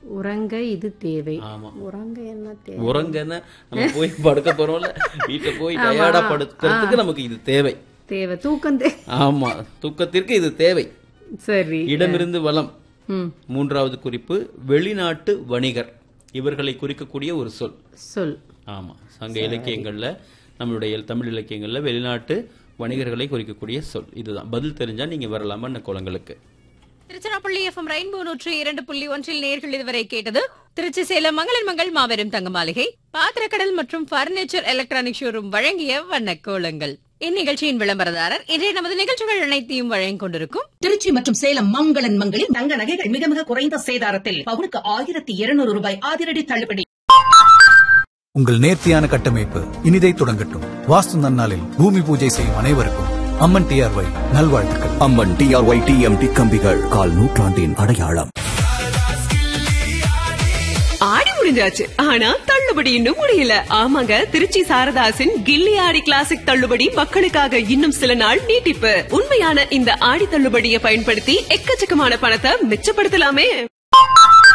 உறங்க இது தேவை ஆமா உறங்க என்ன தேவை உறங்கன்னு நம்ம போய் படுக்க போறோம்ல வீட்டுல போய் டயர்டா படுக்கிறதுக்கு நமக்கு இது தேவை தேவை தூக்கம் தே ஆமா தூக்கத்திற்கு இது தேவை சரி இடமிருந்து வளம் ம் மூன்றாவது குறிப்பு வெளிநாட்டு வணிகர் இவர்களை குறிக்கக்கூடிய ஒரு சொல் சொல் ஆமா சங்க இலக்கியங்கள்ல நம்மளுடைய தமிழ் இலக்கியங்கள்ல வெளிநாட்டு வணிகர்களை குறிக்கக்கூடிய சொல் இதுதான் பதில் தெரிஞ்சா நீங்க வரலாமா இந்த குளங்களுக்கு திருச்சிராப்பள்ளி எஃப்எம் ரெயின்போ நூற்றி இரண்டு புள்ளி ஒன்றில் நேர்கள் இதுவரை கேட்டது திருச்சி சேலம் மங்களின் மங்கள் மாபெரும் தங்க மாளிகை பாத்திரக்கடல் மற்றும் பர்னிச்சர் எலக்ட்ரானிக் ஷோரூம் வழங்கிய வண்ணக்கோலங்கள் இந்நிகழ்ச்சியின் விளம்பரதாரர் இன்றைய நமது நிகழ்ச்சிகள் அனைத்தையும் வழங்கிக் கொண்டிருக்கும் திருச்சி மற்றும் சேலம் மங்களன் மங்களில் தங்க நகைகள் மிக மிக குறைந்த சேதாரத்தில் பவுனுக்கு ஆயிரத்தி இருநூறு ரூபாய் அதிரடி தள்ளுபடி உங்கள் நேர்த்தியான கட்டமைப்பு இனிதை தொடங்கட்டும் வாஸ்து நன்னாளில் பூமி பூஜை செய்யும் அனைவருக்கும் அம்மன் டிஆர்ஒய் நல்வாழ்த்துக்கள் அம்மன் டிஆர்ஒய் டிஎம்டி கம்பிகள் கால் நூற்றாண்டின் அடையாளம் ஆடி முடிஞ்சாச்சு ஆனா தள்ளுபடி இன்னும் முடியல ஆமாங்க திருச்சி சாரதாசின் கில்லி ஆடி கிளாசிக் தள்ளுபடி மக்களுக்காக இன்னும் சில நாள் நீட்டிப்பு உண்மையான இந்த ஆடி தள்ளுபடியை பயன்படுத்தி எக்கச்சக்கமான பணத்தை மிச்சப்படுத்தலாமே